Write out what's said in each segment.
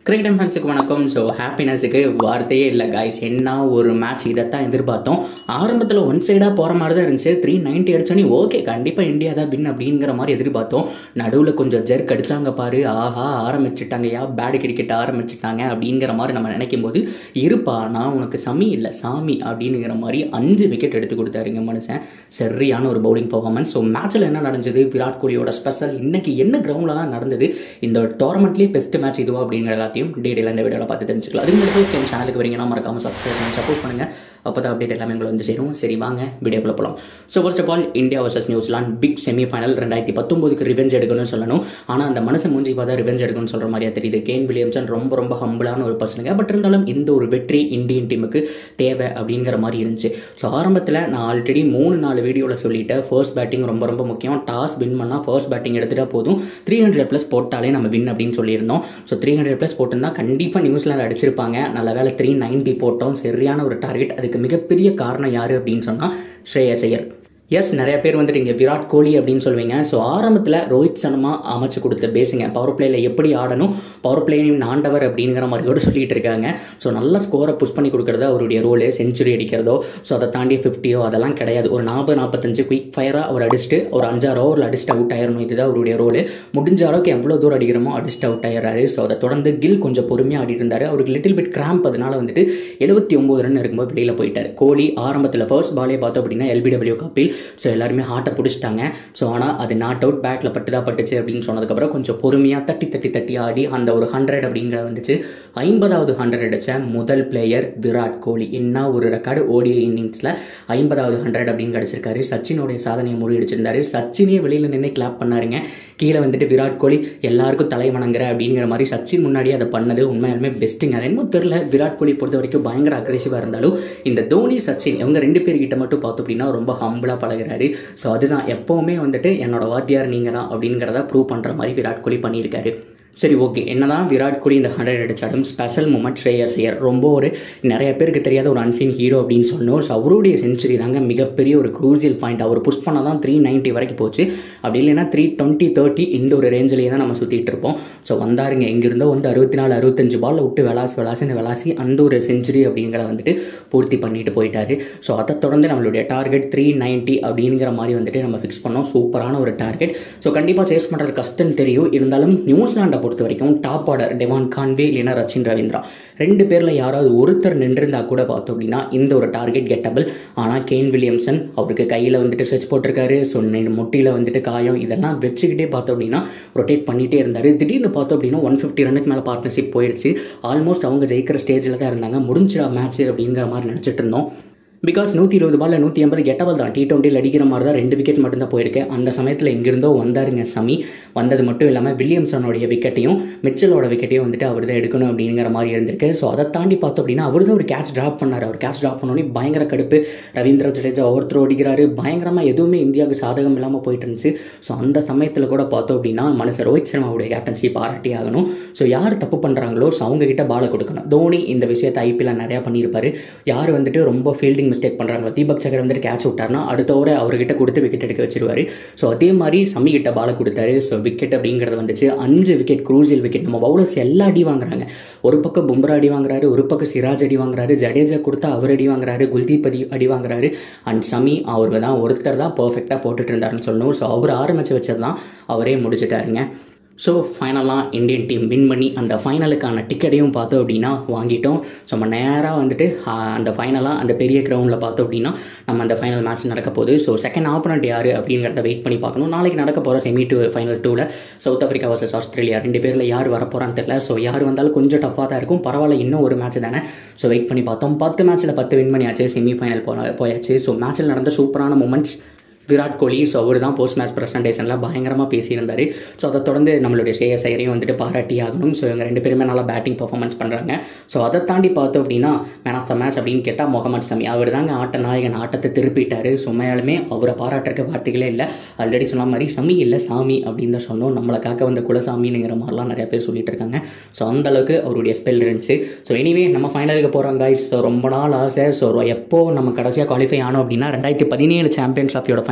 cricket ஃபேன்ஸுக்கு வணக்கம் so ஹாப்பினஸுக்கு வார்த்தையே இல்லை காய்ஸ் என்ன ஒரு மேட்ச் இதைத்தான் எதிர்பார்த்தோம் ஆரம்பத்தில் ஒன் சைடாக போகிற மாதிரி தான் இருந்துச்சு த்ரீ நைன்ட்டி அடிச்சோன்னே ஓகே கண்டிப்பாக இந்தியா தான் வின் அப்படிங்கிற மாதிரி எதிர்பார்த்தோம் நடுவில் கொஞ்சம் ஜெர்க் அடிச்சாங்க பாரு ஆஹா ஆரம்பிச்சிட்டாங்கயா பேட் கிரிக்கெட் ஆரம்பிச்சிட்டாங்க அப்படிங்கிற மாதிரி நம்ம நினைக்கும் போது இருப்பா நான் உனக்கு சமி இல்லை சாமி அப்படிங்கிற மாதிரி அஞ்சு விக்கெட் எடுத்து கொடுத்தாருங்க மனுஷன் சரியான ஒரு பவுலிங் பர்ஃபார்மன்ஸ் ஸோ மேட்ச்சில் என்ன நடந்தது விராட் கோலியோட ஸ்பெஷல் இன்னைக்கு என்ன கிரவுண்டில் தான் நடந்தது இந்த டோர்னமெண்ட்லேயே பெஸ்ட் மேட்ச் இதுவா அப்படிங்கிற எல்லாத்தையும் டீடைல் இந்த வீடியோவில் பார்த்து தெரிஞ்சுக்கலாம் அதுக்கு முன்னாடி என் சேனலுக்கு வரீங்கன்னா மறக்காமல் சப்ஸ்கிரைப் பண்ணி சப்போர்ட் பண்ணுங்கள் அப்போ தான் அப்டேட் எல்லாமே உங்களை வந்து சேரும் சரி வாங்க வீடியோக்குள்ள போகலாம் so first of all India versus New Zealand big semi final ரெண்டாயிரத்தி பத்தொம்போதுக்கு ரிவெஞ்ச் எடுக்கணும்னு சொல்லணும் ஆனால் அந்த மனசை மூஞ்சி பார்த்தா ரிவெஞ்ச் எடுக்கணும்னு சொல்கிற மாதிரியா தெரியுது கேன் வில்லியம்சன் ரொம்ப ரொம்ப ஹம்பிளான ஒரு பர்சனுங்க பட் இருந்தாலும் இந்த ஒரு வெற்றி இந்தியன் டீமுக்கு தேவை அப்படிங்கிற மாதிரி இருந்துச்சு ஸோ ஆரம்பத்தில் நான் ஆல்ரெடி மூணு நாலு வீடியோவில் சொல்லிட்டேன் ஃபர்ஸ்ட் பேட்டிங் ரொம்ப ரொம்ப முக்கியம் டாஸ் வின் பண்ணால் ஃபர்ஸ்ட் பேட்டிங் எடுத்துகிட்டா போதும் த்ரீ ஹண்ட்ரட் ப்ளஸ் போட்டாலே நம்ம வின் அப்படின்னு சொல்லியிருந்தோம் ஸோ த்ரீ ஹண்ட்ரட் ப்ளஸ் போட்டிருந்தா கண்டிப்பாக நியூசிலாந்து அடிச்சிருப்பாங்க நல்ல வேலை த்ரீ நைன்ட்டி போட்டோம் சரியான ஒரு டார்கெட் அதுக்கு மிகப்பெரிய காரணம் யார் அப்படின்னு சொன்னால் ஸ்ரேயஸ் ஐயர் எஸ் நிறைய பேர் வந்துட்டு இங்கே விராட் கோலி அப்படின்னு சொல்லுவீங்க ஸோ ஆரம்பத்தில் ரோஹித் சர்மா அமைச்சு கொடுத்த பேசுங்க பவர் பிளேயில் எப்படி ஆடணும் பவர் பிளேயும் ஆண்டவர் அப்படிங்கிற மாதிரி கூட சொல்லிட்டு இருக்காங்க ஸோ நல்ல ஸ்கோரை புஷ் பண்ணி கொடுக்குறது அவருடைய ரோலு செஞ்சுரி அடிக்கிறதோ ஸோ அதை தாண்டி ஃபிஃப்டியோ அதெல்லாம் கிடையாது ஒரு நாற்பது நாற்பத்தஞ்சு குயிக் ஃபயராக அவர் அடிச்சுட்டு ஒரு அஞ்சாறு ஓவரில் அடிச்சுட்டு அவுட் ஆயிரணும் இதுதான் அவருடைய ரோலு முடிஞ்ச அளவுக்கு எவ்வளோ தூரம் அடிக்கிறோமோ அடிச்சுட்டு அவுட் ஆயிடுறாரு ஸோ அதை தொடர்ந்து கில் கொஞ்சம் பொறுமையாக ஆடிட்டு இருந்தார் அவருக்கு லிட்டில் பிட் கிராம்ப் அதனால வந்துட்டு எழுபத்தி ஒம்பது ரன் இருக்கும்போது வெளியில் போயிட்டார் கோலி ஆரம்பத்தில் ஃபர்ஸ்ட் பாலே பார்த்தோம் அப்படின்னா எல்பிடபிள்யூ கப்பில் ஸோ எல்லாருமே ஹார்ட்டை பிடிச்சிட்டாங்க ஸோ ஆனால் அது நாட் அவுட் பேட்டில் பட்டு தான் பட்டுச்சு அப்படின்னு சொன்னதுக்கப்புறம் கொஞ்சம் பொறுமையாக தட்டி தட்டி தட்டி ஆடி அந்த ஒரு ஹண்ட்ரட் அப்படிங்கிறது வந்துச்சு ஐம்பதாவது ஹண்ட்ரட் அடித்த முதல் பிளேயர் விராட் கோலி என்ன ஒரு ரெக்கார்டு ஓடிஐ இன்னிங்ஸில் ஐம்பதாவது ஹண்ட்ரட் அப்படின்னு கிடச்சிருக்காரு சச்சினுடைய சாதனையை முறியடிச்சிருந்தாரு சச்சினே வெளியில் நின்று கிளாப் பண்ணாருங்க கீழே வந்துட்டு விராட் கோலி எல்லாருக்கும் தலை வணங்குற அப்படிங்கிற மாதிரி சச்சின் முன்னாடியே அதை பண்ணது உண்மையாலுமே பெஸ்ட்டுங்க அது என்னமோ தெரில விராட் கோலி பொறுத்த வரைக்கும் பயங்கர அக்ரெசிவாக இருந்தாலும் இந்த தோனி சச்சின் இவங்க ரெண்டு பேர்கிட்ட மட்டும் பார்த்தோம் அப்படின்னா ரொம்ப ஹம்பிளாக பழகிறாரு ஸோ அதுதான் எப்போவுமே வந்துட்டு என்னோட வாத்தியார் நீங்கள் தான் அப்படிங்கிறத ப்ரூவ் பண்ணுற மாதிரி விராட் கோலி பண்ணியிருக்காரு சரி ஓகே என்னதான் விராட் கோலி இந்த ஹண்ட்ரட் அடித்தாலும் ஸ்பெஷல் மூமெண்ட் ஸ்ரேயஸ் ஐயர் ரொம்ப ஒரு நிறைய பேருக்கு தெரியாத ஒரு அன்சீன் ஹீரோ அப்படின்னு சொன்னோம் ஸோ அவருடைய செஞ்சுரி தாங்க மிகப்பெரிய ஒரு க்ரூசியல் பாயிண்ட் அவர் புஷ் பண்ணால் தான் த்ரீ நைன்ட்டி வரைக்கும் போச்சு அப்படி இல்லைன்னா த்ரீ டுவெண்ட்டி தேர்ட்டி இந்த ஒரு ரேஞ்சிலேயே தான் நம்ம சுற்றிட்டு இருப்போம் ஸோ வந்தாருங்க எங்கிருந்தோ வந்து அறுபத்தி நாலு அறுபத்தஞ்சு பாலில் விட்டு விளாசி விளாசின்னு விளாசி அந்த ஒரு செஞ்சுரி அப்படிங்கிறத வந்துட்டு பூர்த்தி பண்ணிட்டு போயிட்டாரு ஸோ அதை தொடர்ந்து நம்மளுடைய டார்கெட் த்ரீ நைன்ட்டி அப்படிங்கிற மாதிரி வந்துட்டு நம்ம ஃபிக்ஸ் பண்ணோம் சூப்பரான ஒரு டார்கெட் ஸோ கண்டிப்பாக சேஸ் பண்ணுறது கஷ்டம்னு தெரியும் இருந்தாலும் நியூசிலாண்டை பொறுத்த வரைக்கும் டாப் ஆர்டர் டெவான் கான்வே இல்லைனா ரச்சின் ரவீந்திரா ரெண்டு பேரில் யாராவது ஒருத்தர் நின்றிருந்தா கூட பார்த்தோம் அப்படின்னா இந்த ஒரு டார்கெட் கெட்டபிள் ஆனால் கெயின் வில்லியம்சன் அவருக்கு கையில் வந்துட்டு ஸ்ட்ரெச் போட்டிருக்காரு ஸோ முட்டியில் வந்துட்டு காயம் இதெல்லாம் வச்சுக்கிட்டே பார்த்தோம் அப்படின்னா ரொட்டேட் பண்ணிகிட்டே இருந்தார் திடீர்னு பார்த்தோம் அப்படின்னா ஒன் ஃபிஃப்டி ரன்னுக்கு மேலே பார்ட்னர்ஷிப் போயிடுச்சு ஆல்மோஸ்ட் அவங்க ஜெயிக்கிற ஸ்டேஜில் தான் இருந்தாங்க முடிஞ்சிடா மேட்ச் அப்படிங்கிற மாதிரி நினச்சிட்டு இருந்தோம் பிகாஸ் நூற்றி இருபது பாலில் நூற்றி ஐம்பது கெட்டபல் தான் டி டுவெண்ட்டியில் அடிக்கிற மாதிரி தான் ரெண்டு விக்கெட் மட்டும்தான் போயிருக்கு அந்த சமயத்தில் எங்கிருந்தோ வந்தாருங்க சமி வந்தது மட்டும் இல்லாமல் வில்லியம்சனோடைய விக்கெட்டையும் மிச்சலோட விக்கெட்டையும் வந்துட்டு அவர் தான் எடுக்கணும் அப்படிங்கிற மாதிரி இருந்திருக்கு ஸோ அதை தாண்டி பார்த்தோம் அப்படின்னா அவர் தான் ஒரு கேட்ச் ட்ராப் பண்ணார் அவர் கேட்ச் ட்ராப் பண்ணோடனே பயங்கர கடுப்பு ரவீந்திர ஜடேஜா ஒருத்தர் ஓடிக்கிறாரு பயங்கரமாக எதுவுமே இந்தியாவுக்கு சாதகம் இல்லாமல் போயிட்டு இருந்துச்சு ஸோ அந்த சமயத்தில் கூட பார்த்தோம் அப்படின்னா மனுஷன் ரோஹித் சர்மாவுடைய கேப்டன்சி பாராட்டி ஆகணும் ஸோ யார் தப்பு பண்ணுறாங்களோ ஸோ அவங்க கிட்ட பாலை கொடுக்கணும் தோனி இந்த விஷயத்தை ஐபிஎல் நிறையா பண்ணியிருப்பாரு யார் வந்துட்டு ரொம்ப ஃபீல்டிங் மிஸ்டேக் பண்ணுறாங்களோ தீபக் சக்கர் வந்துட்டு கேட்ச் விட்டார்னா அடுத்த ஓவரை அவர்கிட்ட கொடுத்து விக்கெட் எடுக்க வச்சிருவாரு ஸோ அதே மாதிரி சம்மி கிட்ட பாலை கொடுத்தாரு ஸோ விக்கெட் அப்படிங்கிறது வந்துச்சு அஞ்சு விக்கெட் க்ரூசியல் விக்கெட் நம்ம பவுலர்ஸ் எல்லா அடி வாங்குறாங்க ஒரு பக்கம் பும்ரா அடி வாங்குறாரு ஒரு பக்கம் சிராஜ் அடி வாங்குறாரு ஜடேஜா கொடுத்தா அவர் அடி வாங்குறாரு குல்தீப் அடி அடி வாங்குறாரு அண்ட் சமி அவர் தான் ஒருத்தர் தான் பர்ஃபெக்டாக போட்டுட்டு இருந்தாருன்னு சொல்லணும் ஸோ அவர் ஆரம்பித்து வச்சது தான் அவரே முடிச்சிட்டாருங்க ஸோ ஃபைனலாக இந்தியன் டீம் வின் பண்ணி அந்த ஃபைனலுக்கான டிக்கெட்டையும் பார்த்தோம் அப்படின்னா வாங்கிட்டோம் ஸோ நம்ம நேராக வந்துட்டு அந்த ஃபைனலாக அந்த பெரிய கிரவுண்டில் பார்த்தோம் அப்படின்னா நம்ம அந்த ஃபைனல் மேட்ச் நடக்க போகுது ஸோ செகண்ட் ஆப்பனண்ட் யார் அப்படிங்கிறத வெயிட் பண்ணி பார்க்கணும் நாளைக்கு நடக்க போகிற செமி டூ ஃபைனல் டூவில் சவுத் ஆஃப்ரிக்கா வர்சஸ் ஆஸ்திரேலியா ரெண்டு பேரில் யார் வர போகிறான்னு தெரியல ஸோ யார் வந்தாலும் கொஞ்சம் டஃப்பாக தான் இருக்கும் பரவாயில்ல இன்னும் ஒரு மேட்ச் தானே ஸோ வெயிட் பண்ணி பார்த்தோம் பத்து மேட்ச்சில் பத்து வின் பண்ணியாச்சு செமி ஃபைனல் போ போயாச்சு ஸோ மேட்ச்சில் நடந்த சூப்பரான மூமெண்ட்ஸ் விராட் கோலி ஸோ அவர் தான் போஸ்ட் மேட்ச் ப்ரெசன்டேஷனில் பயங்கரமாக பேசியிருந்தார் ஸோ அதை தொடர்ந்து நம்மளுடைய ஸ்ரேயஸ் ஐயரையும் வந்துட்டு பாராட்டி ஆகணும் ஸோ இவங்க ரெண்டு பேருமே நல்லா பேட்டிங் பர்ஃபார்மன்ஸ் பண்ணுறாங்க ஸோ அதை தாண்டி பார்த்தோம் அப்படின்னா மேன் ஆஃப் த மேட்ச் அப்படின்னு கேட்டால் முகமது சமி அவர் தாங்க ஆட்ட நாயகன் ஆட்டத்தை திருப்பிட்டார் ஸோ உண்மையாலுமே அவரை பாராட்டுறக்க வார்த்தைகளே இல்லை ஆல்ரெடி சொன்ன மாதிரி சமி இல்லை சாமி அப்படின்னு தான் சொன்னோம் நம்மளை காக்க வந்த குலசாமிங்கிற மாதிரிலாம் நிறைய பேர் சொல்லிட்டு இருக்காங்க ஸோ அந்தளவுக்கு அவருடைய ஸ்பெல் இருந்துச்சு ஸோ எனிவே நம்ம ஃபைனலுக்கு போகிறோம் கைஸ் ஸோ ரொம்ப நாள் ஆசை ஸோ எப்போ நம்ம கடைசியாக குவாலிஃபை ஆனோம் அப்படின்னா ரெண்டாயிரத்தி பதினேழு சாம்பியன்ஸ் ஆஃபியோட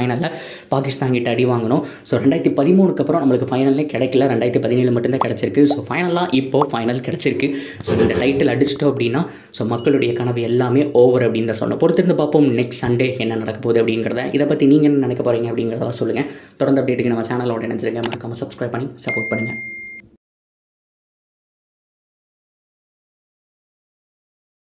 ஃபைனலில் பாகிஸ்தான் கிட்ட அடி வாங்கணும் ஸோ ரெண்டாயிரத்தி பதிமூணுக்கு அப்புறம் நம்மளுக்கு ஃபைனலே கிடைக்கல ரெண்டாயிரத்தி பதினேழு மட்டும்தான் கிடச்சிருக்கு ஸோ ஃபைனலாக இப்போது ஃபைனல் கிடச்சிருக்கு ஸோ இந்த டைட்டில் அடிச்சிட்டோம் அப்படின்னா ஸோ மக்களுடைய கனவு எல்லாமே ஓவர் அப்படின்னு தான் சொன்னோம் பொறுத்திருந்து பார்ப்போம் நெக்ஸ்ட் சண்டே என்ன நடக்க போகுது அப்படிங்கிறத இதை பற்றி நீங்கள் என்ன நினைக்க போகிறீங்க அப்படிங்கிறதெல்லாம் சொல்லுங்கள் தொடர்ந்து அப்டேட்டுக்கு நம்ம சேனலோட நினச்சிருங்க மறக்காமல் சப்ஸ்கிரைப் பண்ணி சப்போர்ட் பண்ணுங்கள்